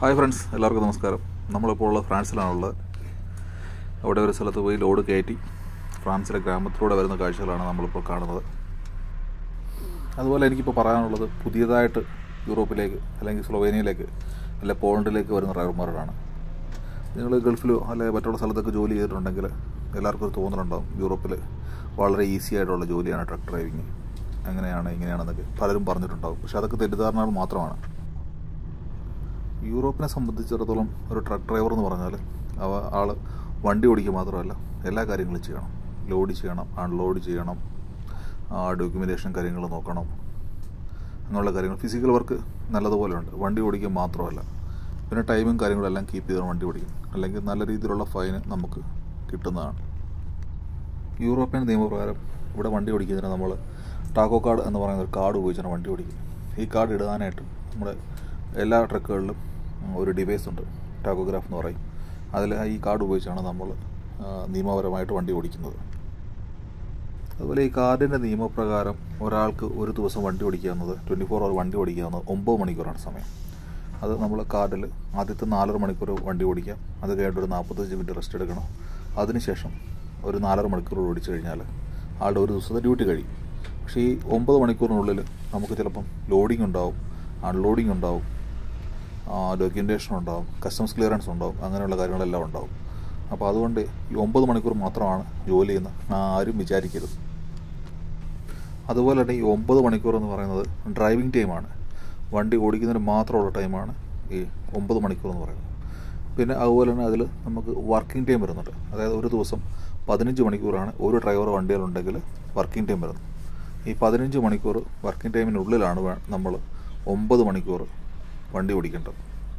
hi friends എല്ലാവർക്കും നമസ്കാരം നമ്മളിപ്പോൾ ഉള്ളത് ഫ്രാൻസിലാണുള്ളത് അവിടെ ഒരു സ്ഥലത്ത് പോയി ലോഡ് കയറ്റി ഫ്രാൻസിലെ ഗ്രാമത്തിലൂടെ വരുന്ന കാഴ്ചകളാണ് നമ്മളിപ്പോൾ കാണുന്നത് അതുപോലെ എനിക്കിപ്പോൾ പറയാനുള്ളത് പുതിയതായിട്ട് യൂറോപ്പിലേക്ക് അല്ലെങ്കിൽ സ്ലൊവേനിയയിലേക്ക് അല്ലെ പോളണ്ടിലേക്ക് വരുന്ന ഡ്രൈവർമാരോടാണ് നിങ്ങൾ ഗൾഫിലോ അല്ലെങ്കിൽ മറ്റുള്ള സ്ഥലത്തൊക്കെ ജോലി ചെയ്തിട്ടുണ്ടെങ്കിൽ എല്ലാവർക്കും ഒരു തോന്നലുണ്ടാവും യൂറോപ്പിൽ വളരെ ഈസി ആയിട്ടുള്ള ജോലിയാണ് ട്രക്ക് ഡ്രൈവിങ് അങ്ങനെയാണ് ഇങ്ങനെയാണെന്നൊക്കെ പലരും പറഞ്ഞിട്ടുണ്ടാവും പക്ഷെ അതൊക്കെ തെറ്റിദ്ധാരണകൾ മാത്രമാണ് യൂറോപ്പിനെ സംബന്ധിച്ചിടത്തോളം ഒരു ട്രക്ക് ഡ്രൈവർ എന്ന് പറഞ്ഞാൽ അവ ആൾ വണ്ടി ഓടിക്കുക മാത്രമല്ല എല്ലാ കാര്യങ്ങളും ചെയ്യണം ലോഡ് ചെയ്യണം അൺലോഡ് ചെയ്യണം ഡോക്യുമെൻറ്റേഷൻ കാര്യങ്ങൾ നോക്കണം അങ്ങനെയുള്ള കാര്യങ്ങൾ ഫിസിക്കൽ വർക്ക് നല്ലതുപോലെ ഉണ്ട് വണ്ടി ഓടിക്കുക മാത്രമല്ല പിന്നെ ടൈമും കാര്യങ്ങളും എല്ലാം കീപ്പ് ചെയ്ത് വണ്ടി ഓടിക്കും അല്ലെങ്കിൽ നല്ല രീതിയിലുള്ള ഫൈന് നമുക്ക് കിട്ടുന്നതാണ് യൂറോപ്യൻ നിയമപ്രകാരം ഇവിടെ വണ്ടി ഓടിക്കുന്നതിന് നമ്മൾ ടാക്കോ കാർഡ് എന്ന് പറയുന്ന ഒരു കാർഡ് ഉപയോഗിച്ചാണ് വണ്ടി ഓടിക്കുന്നത് ഈ കാർഡ് ഇടാനായിട്ട് നമ്മുടെ എല്ലാ ട്രക്കുകളിലും ഒരു ഡിവൈസ് ഉണ്ട് ടാക്കോഗ്രാഫ് എന്ന് പറയും അതിൽ ഈ കാർഡ് ഉപയോഗിച്ചാണ് നമ്മൾ നിയമപരമായിട്ട് വണ്ടി ഓടിക്കുന്നത് അതുപോലെ ഈ കാർഡിൻ്റെ നിയമപ്രകാരം ഒരാൾക്ക് ഒരു ദിവസം വണ്ടി ഓടിക്കാവുന്നത് ട്വൻറ്റി ഫോർ അവർ വണ്ടി ഓടിക്കാവുന്നത് ഒമ്പത് മണിക്കൂറാണ് സമയം അത് നമ്മൾ കാർഡിൽ ആദ്യത്തെ നാലര മണിക്കൂർ വണ്ടി ഓടിക്കാം അത് കഴിഞ്ഞിട്ട് ഒരു നാൽപ്പത്തഞ്ച് മിനിറ്റ് റെസ്റ്റ് എടുക്കണം അതിനുശേഷം ഒരു നാലര മണിക്കൂർ ഓടിച്ചു കഴിഞ്ഞാൽ ആളുടെ ഒരു ദിവസത്തെ ഡ്യൂട്ടി കഴിയും പക്ഷേ ഈ ഒമ്പത് മണിക്കൂറിനുള്ളിൽ നമുക്ക് ചിലപ്പം ലോഡിംഗ് ഉണ്ടാവും അൺലോഡിംഗ് ഉണ്ടാവും ഡോക്യുമെൻറ്റേഷൻ ഉണ്ടാവും കസ്റ്റംസ് ക്ലിയറൻസ് ഉണ്ടാവും അങ്ങനെയുള്ള കാര്യങ്ങളെല്ലാം ഉണ്ടാവും അപ്പോൾ അതുകൊണ്ട് ഈ ഒമ്പത് മണിക്കൂർ മാത്രമാണ് ജോലി ചെയ്യുന്ന ആരും വിചാരിക്കരുത് അതുപോലെ തന്നെ ഈ ഒമ്പത് മണിക്കൂർ എന്ന് പറയുന്നത് ഡ്രൈവിംഗ് ടൈമാണ് വണ്ടി ഓടിക്കുന്നതിന് മാത്രമുള്ള ടൈമാണ് ഈ ഒമ്പത് മണിക്കൂർ എന്ന് പറയുന്നത് പിന്നെ അതുപോലെ തന്നെ അതിൽ നമുക്ക് വർക്കിംഗ് ടൈം വരുന്നുണ്ട് അതായത് ഒരു ദിവസം പതിനഞ്ച് മണിക്കൂറാണ് ഒരു ഡ്രൈവർ വണ്ടികളുണ്ടെങ്കിൽ വർക്കിംഗ് ടൈം വരുന്നത് ഈ പതിനഞ്ച് മണിക്കൂർ വർക്കിംഗ് ടൈമിനുള്ളിലാണ് നമ്മൾ ഒമ്പത് മണിക്കൂർ വണ്ടി ഓടിക്കേണ്ടത്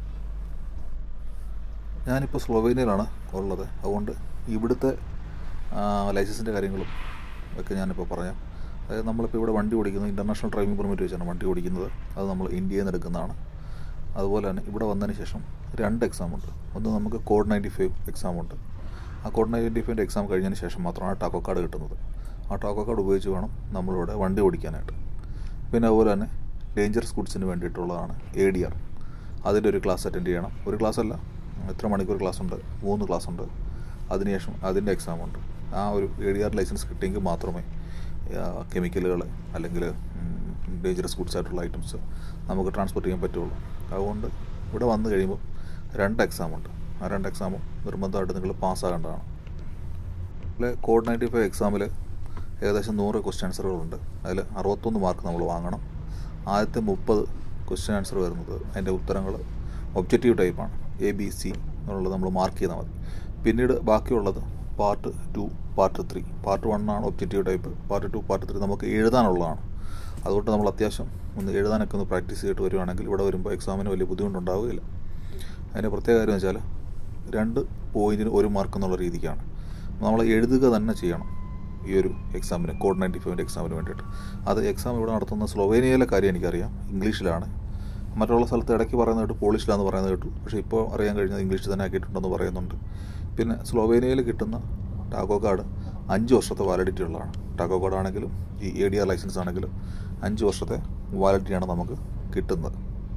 ഞാനിപ്പോൾ സ്ലോവേനിയയിലാണ് ഉള്ളത് അതുകൊണ്ട് ഇവിടുത്തെ ലൈസൻസിൻ്റെ കാര്യങ്ങളും ഒക്കെ ഞാനിപ്പോൾ പറയാം അതായത് നമ്മളിപ്പോൾ ഇവിടെ വണ്ടി ഓടിക്കുന്നത് ഇൻ്റർനാഷണൽ ഡ്രൈവിംഗ് പെർമിറ്റ് വെച്ചാണ് വണ്ടി ഓടിക്കുന്നത് അത് നമ്മൾ ഇന്ത്യയിൽ നിന്ന് എടുക്കുന്നതാണ് അതുപോലെ തന്നെ ഇവിടെ വന്നതിന് ശേഷം രണ്ട് എക്സാം ഉണ്ട് ഒന്ന് നമുക്ക് കോഡ് നയൻറ്റി ഫൈവ് എക്സാം ഉണ്ട് ആ കോഡ് നയൻറ്റി ഫൈവിൻ്റെ എക്സാം കഴിഞ്ഞതിന് ശേഷം മാത്രമാണ് ടാക്കോ കാർഡ് കിട്ടുന്നത് ആ ടാക്കോ കാർഡ് ഉപയോഗിച്ച് വേണം നമ്മളിവിടെ വണ്ടി ഓടിക്കാനായിട്ട് പിന്നെ അതുപോലെ തന്നെ ഡേഞ്ചറസ് ഗുഡ്സിന് വേണ്ടിയിട്ടുള്ളതാണ് എ ഡി ആർ അതിൻ്റെ ഒരു ക്ലാസ് അറ്റൻഡ് ചെയ്യണം ഒരു ക്ലാസ് അല്ല എത്ര മണിക്കൂർ ക്ലാസ് ഉണ്ട് മൂന്ന് ക്ലാസ് ഉണ്ട് അതിനുശേഷം അതിൻ്റെ എക്സാം ഉണ്ട് ആ ഒരു എ ഡി ആർ ലൈസൻസ് കിട്ടിയെങ്കിൽ മാത്രമേ കെമിക്കലുകൾ അല്ലെങ്കിൽ ഡേഞ്ചറസ് ഗുഡ്സ് ആയിട്ടുള്ള ഐറ്റംസ് നമുക്ക് ട്രാൻസ്പോർട്ട് ചെയ്യാൻ പറ്റുള്ളൂ അതുകൊണ്ട് ഇവിടെ വന്നു കഴിയുമ്പോൾ രണ്ട് എക്സാം ഉണ്ട് ആ രണ്ട് എക്സാമും നിർബന്ധമായിട്ട് നിങ്ങൾ പാസ്സാകേണ്ടതാണ് അതിൽ കോഡ് നയൻറ്റി ഫൈവ് എക്സാമിൽ ഏകദേശം നൂറ് ക്വസ്റ്റ്യൻ ആൻസറുകളുണ്ട് അതിൽ അറുപത്തൊന്ന് മാർക്ക് നമ്മൾ വാങ്ങണം ആദ്യത്തെ മുപ്പത് ക്വസ്റ്റ്യൻ ആൻസർ വരുന്നത് അതിൻ്റെ ഉത്തരങ്ങൾ ഒബ്ജക്റ്റീവ് ടൈപ്പാണ് എ ബി സി എന്നുള്ളത് നമ്മൾ മാർക്ക് ചെയ്താൽ മതി പിന്നീട് ബാക്കിയുള്ളത് part two part three part one ആണ് objective type part two part three നമുക്ക് എഴുതാനുള്ളതാണ് അതുകൊണ്ട് നമ്മൾ അത്യാവശ്യം ഒന്ന് എഴുതാനൊക്കെ ഒന്ന് പ്രാക്ടീസ് ചെയ്തിട്ട് വരുവാണെങ്കിൽ ഇവിടെ വരുമ്പോൾ എക്സാമിന് വലിയ ബുദ്ധിമുട്ടുണ്ടാവുകയില്ല അതിൻ്റെ പ്രത്യേക കാര്യം വെച്ചാൽ രണ്ട് പോയിന്റിന് ഒരു മാർക്ക് എന്നുള്ള രീതിക്കാണ് നമ്മൾ എഴുതുക തന്നെ ചെയ്യണം ഈ ഒരു എക്സാമിന് കോഡ് നയൻറ്റി ഫൈവിൻ്റെ എക്സാമിന് വേണ്ടിയിട്ട് അത് എക്സാം ഇവിടെ നടത്തുന്ന സ്ലോവേനിയയിലെ കാര്യം എനിക്കറിയാം ഇംഗ്ലീഷിലാണ് മറ്റുള്ള സ്ഥലത്ത് ഇടയ്ക്ക് പറയുന്നത് കേട്ടു പോളിഷിലാന്ന് പറയുന്നത് കേട്ടു പക്ഷേ ഇപ്പോൾ അറിയാൻ കഴിഞ്ഞത് ഇംഗ്ലീഷിൽ തന്നെ ആക്കിയിട്ടുണ്ടെന്ന് പറയുന്നുണ്ട് പിന്നെ സ്ലോവേനിയയിൽ കിട്ടുന്ന ടാക്കോ കാർഡ് അഞ്ച് വർഷത്തെ വാലിഡിറ്റി ഉള്ളതാണ് ടാക്കോ കാർഡ് ആണെങ്കിലും ഈ എ ഡി ആർ ലൈസൻസ് ആണെങ്കിലും അഞ്ച് വർഷത്തെ വാലിഡിറ്റിയാണ് നമുക്ക് കിട്ടുന്നത്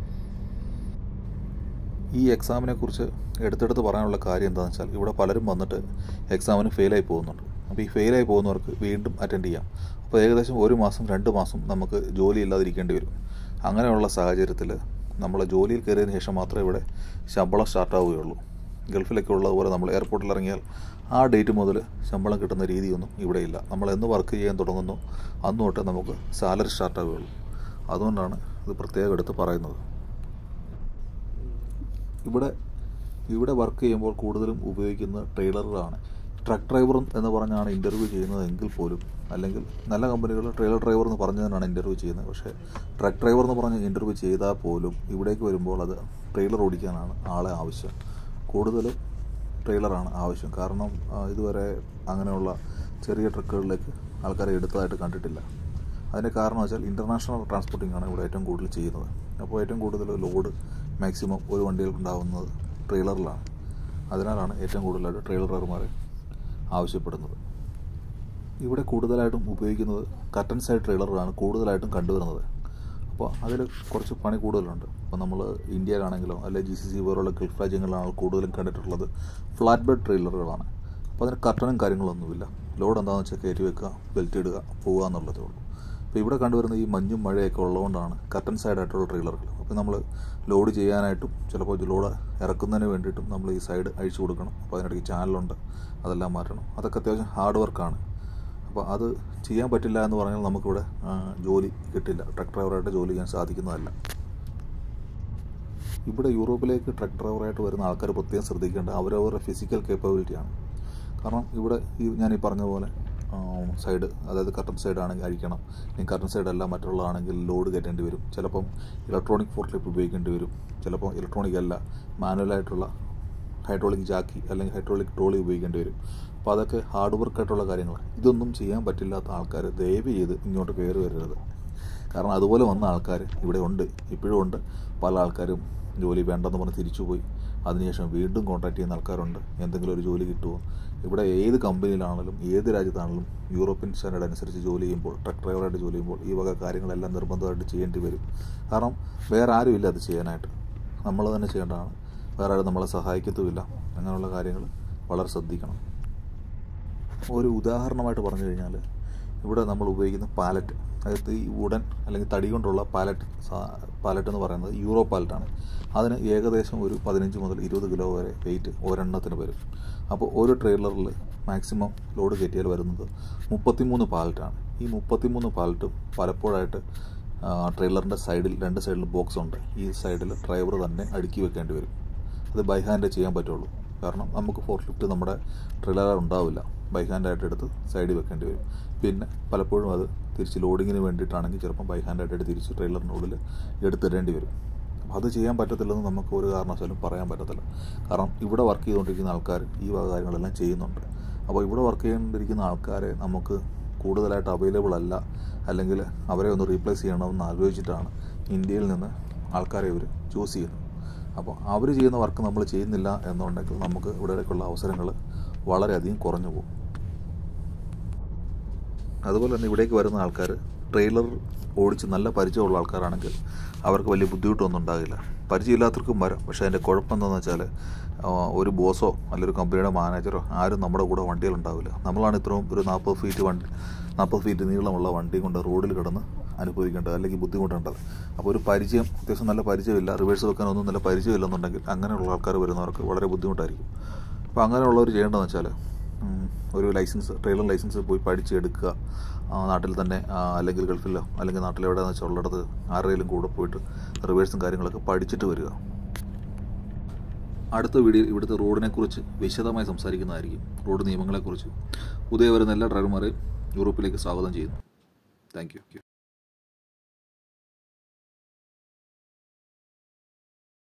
ഈ എക്സാമിനെ കുറിച്ച് എടുത്തെടുത്ത് പറയാനുള്ള കാര്യം എന്താണെന്ന് വെച്ചാൽ ഇവിടെ പലരും വന്നിട്ട് എക്സാമിന് ഫെയിലായി പോകുന്നുണ്ട് അപ്പോൾ ഈ ഫെയിലായി പോകുന്നവർക്ക് വീണ്ടും അറ്റൻഡ് ചെയ്യാം അപ്പോൾ ഏകദേശം ഒരു മാസം രണ്ട് മാസം നമുക്ക് ജോലി ഇല്ലാതിരിക്കേണ്ടി വരും അങ്ങനെയുള്ള സാഹചര്യത്തിൽ നമ്മൾ ജോലിയിൽ കയറിയതിന് ശേഷം മാത്രമേ ഇവിടെ ശമ്പളം സ്റ്റാർട്ടാവുകയുള്ളൂ ഗൾഫിലൊക്കെ ഉള്ളതുപോലെ നമ്മൾ എയർപോർട്ടിൽ ഇറങ്ങിയാൽ ആ ഡേറ്റ് മുതൽ ശമ്പളം കിട്ടുന്ന രീതിയൊന്നും ഇവിടെ ഇല്ല നമ്മൾ എന്ന് വർക്ക് ചെയ്യാൻ തുടങ്ങുന്നു അന്ന് തൊട്ട് നമുക്ക് സാലറി സ്റ്റാർട്ടാവുകയുള്ളൂ അതുകൊണ്ടാണ് ഇത് പ്രത്യേകം എടുത്ത് പറയുന്നത് ഇവിടെ ഇവിടെ വർക്ക് ചെയ്യുമ്പോൾ കൂടുതലും ഉപയോഗിക്കുന്നത് ട്രെയിലറുകളാണ് ട്രക്ക് ഡ്രൈവർ എന്ന് പറഞ്ഞാണ് ഇൻ്റർവ്യൂ ചെയ്യുന്നത് എങ്കിൽ പോലും അല്ലെങ്കിൽ നല്ല കമ്പനികൾ ട്രെയിലർ ഡ്രൈവർ എന്ന് പറഞ്ഞു തന്നെയാണ് ഇൻ്റർവ്യൂ ചെയ്യുന്നത് പക്ഷേ ട്രക്ക് ഡ്രൈവർ എന്ന് പറഞ്ഞ് ഇൻ്റർവ്യൂ ചെയ്താൽ പോലും ഇവിടേക്ക് വരുമ്പോൾ അത് ട്രെയിലർ ഓടിക്കാനാണ് ആളെ ആവശ്യം കൂടുതൽ ട്രെയിലറാണ് ആവശ്യം കാരണം ഇതുവരെ അങ്ങനെയുള്ള ചെറിയ ട്രക്കുകളിലേക്ക് ആൾക്കാരെ എടുത്തതായിട്ട് കണ്ടിട്ടില്ല അതിൻ്റെ കാരണം വെച്ചാൽ ഇൻ്റർനാഷണൽ ട്രാൻസ്പോർട്ടിംഗ് ആണ് ഇവിടെ ഏറ്റവും കൂടുതൽ ചെയ്യുന്നത് അപ്പോൾ ഏറ്റവും കൂടുതൽ ലോഡ് മാക്സിമം ഒരു വണ്ടിയിൽ ഉണ്ടാകുന്നത് ട്രെയിലറിലാണ് അതിനാലാണ് ഏറ്റവും കൂടുതലായിട്ട് ട്രെയിലർമാർ ആവശ്യപ്പെടുന്നത് ഇവിടെ കൂടുതലായിട്ടും ഉപയോഗിക്കുന്നത് കട്ടൻ സൈഡ് ട്രെയിലറാണ് കൂടുതലായിട്ടും കണ്ടുവരുന്നത് അപ്പോൾ അതിൽ കുറച്ച് പണി കൂടുതലുണ്ട് അപ്പോൾ നമ്മൾ ഇന്ത്യയിലാണെങ്കിലോ അല്ലെങ്കിൽ ജി സി സി പോലുള്ള ഗൾഫ് രാജ്യങ്ങളിലാണ് കൂടുതലും കണ്ടിട്ടുള്ളത് ഫ്ലാറ്റ് ബെഡ് ട്രെയിലറുകളാണ് അപ്പോൾ അതിന് കർട്ടനും കാര്യങ്ങളൊന്നുമില്ല ലോഡ് എന്താണെന്ന് വെച്ചാൽ കയറ്റി വെക്കുക ബെൽറ്റ് ഇടുക പോവുക എന്നുള്ളതേ ഉള്ളൂ അപ്പോൾ ഇവിടെ കണ്ടുവരുന്ന ഈ മഞ്ഞും മഴയൊക്കെ ഉള്ളതുകൊണ്ടാണ് കർട്ടൻ സൈഡായിട്ടുള്ള ട്രെയിലറുകൾ അപ്പോൾ നമ്മൾ ലോഡ് ചെയ്യാനായിട്ടും ചിലപ്പോൾ ലോഡ് ഇറക്കുന്നതിന് വേണ്ടിയിട്ടും നമ്മൾ ഈ സൈഡ് അഴിച്ചു കൊടുക്കണം അപ്പോൾ അതിനിടയ്ക്ക് ചാനലുണ്ട് അതെല്ലാം മാറ്റണം അതൊക്കെ അത്യാവശ്യം ഹാർഡ് വർക്കാണ് അപ്പോൾ അത് ചെയ്യാൻ പറ്റില്ല എന്ന് പറഞ്ഞാൽ നമുക്കിവിടെ ആ, ജോലി കിട്ടില്ല ട്രക്ക് ഡ്രൈവറായിട്ട് ജോലി ചെയ്യാൻ സാധിക്കുന്നതല്ല ഇവിടെ യൂറോപ്പിലേക്ക് ട്രക്ക് ഡ്രൈവറായിട്ട് വരുന്ന ആൾക്കാർ പ്രത്യേകം ശ്രദ്ധിക്കേണ്ട അവരവരുടെ ഫിസിക്കൽ കേപ്പബിലിറ്റിയാണ് കാരണം ഇവിടെ ഈ ഞാൻ ഈ പറഞ്ഞ പോലെ സൈഡ് അതായത് കർട്ടൻ സൈഡ് ആണെങ്കിൽ അഴിക്കണം ഇനി കർട്ടൻ സൈഡ് അല്ല മറ്റുള്ളതാണെങ്കിൽ ലോഡ് കയറ്റേണ്ടി വരും ചിലപ്പം ഇലക്ട്രോണിക് ഫോർക്ലിപ്പ് ഉപയോഗിക്കേണ്ടി വരും ചിലപ്പോൾ ഇലക്ട്രോണിക് അല്ല മാനുവലായിട്ടുള്ള ഹൈഡ്രോളിക് ജാക്കി അല്ലെങ്കിൽ ഹൈഡ്രോളിക് ട്രോളി ഉപയോഗിക്കേണ്ടി വരും അപ്പോൾ അതൊക്കെ ഹാർഡ് വർക്കായിട്ടുള്ള കാര്യങ്ങളാണ് ഇതൊന്നും ചെയ്യാൻ പറ്റില്ലാത്ത ആൾക്കാർ ദയവ് ചെയ്ത് ഇങ്ങോട്ട് കയറി വരരുത് കാരണം അതുപോലെ വന്ന ആൾക്കാർ ഇവിടെ ഉണ്ട് ഇപ്പോഴും ഉണ്ട് പല ആൾക്കാരും ജോലി വേണ്ടെന്ന് പറഞ്ഞ് തിരിച്ചുപോയി അതിനുശേഷം വീണ്ടും കോൺടാക്ട് ചെയ്യുന്ന ആൾക്കാരുണ്ട് എന്തെങ്കിലും ഒരു ജോലി കിട്ടുമോ ഇവിടെ ഏത് കമ്പനിയിലാണെങ്കിലും ഏത് രാജ്യത്താണെങ്കിലും യൂറോപ്യൻ സ്റ്റാൻഡേർഡ് അനുസരിച്ച് ജോലി ചെയ്യുമ്പോൾ ട്രക്ക് ഡ്രൈവറായിട്ട് ജോലി ചെയ്യുമ്പോൾ ഈ വക കാര്യങ്ങളെല്ലാം നിർബന്ധമായിട്ട് ചെയ്യേണ്ടി വരും കാരണം വേറെ ആരുമില്ല അത് ചെയ്യാനായിട്ട് നമ്മൾ തന്നെ ചെയ്യേണ്ടതാണ് വേറെ ആരും നമ്മളെ സഹായിക്കത്തുമില്ല അങ്ങനെയുള്ള കാര്യങ്ങൾ വളരെ ശ്രദ്ധിക്കണം ഒരു ഉദാഹരണമായിട്ട് പറഞ്ഞു കഴിഞ്ഞാൽ ഇവിടെ നമ്മൾ ഉപയോഗിക്കുന്ന പാലറ്റ് അതായത് ഈ വുഡൻ അല്ലെങ്കിൽ തടി കൊണ്ടുള്ള പാലറ്റ് പാലറ്റ് എന്ന് പറയുന്നത് യൂറോ പാലറ്റാണ് അതിന് ഏകദേശം ഒരു പതിനഞ്ച് മുതൽ ഇരുപത് കിലോ വരെ വെയിറ്റ് ഒരെണ്ണത്തിന് വരും അപ്പോൾ ഒരു ട്രെയിലറിൽ മാക്സിമം ലോഡ് കയറ്റിയാൽ വരുന്നത് മുപ്പത്തിമൂന്ന് പാലറ്റാണ് ഈ മുപ്പത്തിമൂന്ന് പാലറ്റും പലപ്പോഴായിട്ട് ട്രെയിലറിൻ്റെ സൈഡിൽ രണ്ട് സൈഡിൽ ബോക്സ് ഉണ്ട് ഈ സൈഡിൽ ഡ്രൈവർ തന്നെ അടുക്കി വെക്കേണ്ടി വരും അത് ബൈ ഹാൻഡ് ചെയ്യാൻ പറ്റുള്ളൂ കാരണം നമുക്ക് ഫോർട്ട് ലിഫ്റ്റ് നമ്മുടെ ട്രെയിലർ ഉണ്ടാവില്ല ബൈ ഹാൻഡായിട്ട് എടുത്ത് സൈഡിൽ വെക്കേണ്ടി വരും പിന്നെ പലപ്പോഴും അത് തിരിച്ച് ലോഡിങ്ങിന് വേണ്ടിയിട്ടാണെങ്കിൽ ചിലപ്പം ബൈ ഹാൻഡായിട്ട് എടുത്ത് തിരിച്ച് ട്രെയിലറിനുള്ളിൽ എടുത്തിടേണ്ടി വരും അപ്പോൾ അത് ചെയ്യാൻ പറ്റത്തില്ലെന്ന് നമുക്ക് ഒരു കാരണവശാലും പറയാൻ പറ്റത്തില്ല കാരണം ഇവിടെ വർക്ക് ചെയ്തുകൊണ്ടിരിക്കുന്ന ആൾക്കാർ ഈ വക കാര്യങ്ങളെല്ലാം ചെയ്യുന്നുണ്ട് അപ്പോൾ ഇവിടെ വർക്ക് ചെയ്തുകൊണ്ടിരിക്കുന്ന ആൾക്കാരെ നമുക്ക് കൂടുതലായിട്ട് അവൈലബിൾ അല്ല അല്ലെങ്കിൽ അവരെ ഒന്ന് റീപ്ലേസ് ചെയ്യണമെന്ന് ആലോചിച്ചിട്ടാണ് ഇന്ത്യയിൽ നിന്ന് ആൾക്കാരെ ഇവർ ചൂസ് ചെയ്യുന്നത് അപ്പോൾ അവർ ചെയ്യുന്ന വർക്ക് നമ്മൾ ചെയ്യുന്നില്ല എന്നുണ്ടെങ്കിൽ നമുക്ക് ഇവിടേക്കുള്ള അവസരങ്ങൾ വളരെയധികം കുറഞ്ഞു പോകും അതുപോലെ തന്നെ ഇവിടേക്ക് വരുന്ന ആൾക്കാർ ട്രെയിലർ ഓടിച്ച് നല്ല പരിചയമുള്ള ആൾക്കാരാണെങ്കിൽ അവർക്ക് വലിയ ബുദ്ധിമുട്ടൊന്നും ഉണ്ടാകില്ല പരിചയമില്ലാത്തവർക്കും വരാം പക്ഷേ അതിൻ്റെ കുഴപ്പം എന്താണെന്ന് വെച്ചാൽ ആ, ഒരു ബോസോ അല്ലെങ്കിൽ ഒരു കമ്പനിയുടെ മാനേജറോ ആരും നമ്മുടെ കൂടെ വണ്ടിയിലുണ്ടാവില്ല നമ്മളാണ് ഇത്രയും ഒരു നാൽപ്പത് ഫീറ്റ് വണ്ടി നാൽപ്പത് ഫീറ്റ് നീളമുള്ള വണ്ടി കൊണ്ട് റോഡിൽ കിടന്ന് അനുഭവിക്കേണ്ടത് അല്ലെങ്കിൽ ബുദ്ധിമുട്ടേണ്ടത് അപ്പോൾ ഒരു പരിചയം അത്യാവശ്യം നല്ല പരിചയമില്ല റിവേഴ്സ് വെക്കാനൊന്നും നല്ല പരിചയമില്ലെന്നുണ്ടെങ്കിൽ അങ്ങനെയുള്ള ആൾക്കാർ വരുന്നവർക്ക് വളരെ ബുദ്ധിമുട്ടായിരിക്കും അപ്പോൾ അങ്ങനെയുള്ളവർ ചെയ്യേണ്ടതെന്ന് വെച്ചാൽ ഉം, ഒരു ലൈസൻസ് ട്രെയിലർ ലൈസൻസ് പോയി പഠിച്ചെടുക്കുക ആ, നാട്ടിൽ തന്നെ ആ, അല്ലെങ്കിൽ ഗൾഫിലോ അല്ലെങ്കിൽ നാട്ടിൽ എവിടെയാണെന്ന് വെച്ചാൽ ഉള്ളിടത്ത് ആരുടെയും കൂടെ പോയിട്ട് റിവേഴ്സും കാര്യങ്ങളൊക്കെ പഠിച്ചിട്ട് വരിക അടുത്ത വീഡിയോയിൽ ഇവിടുത്തെ റോഡിനെക്കുറിച്ച് വിശദമായി സംസാരിക്കുന്നതായിരിക്കും റോഡ് നിയമങ്ങളെക്കുറിച്ച് പുതിയ വരുന്ന എല്ലാ ഡ്രൈവർമാരെയും യൂറോപ്പിലേക്ക് സ്വാഗതം ചെയ്യുന്നു താങ്ക് യു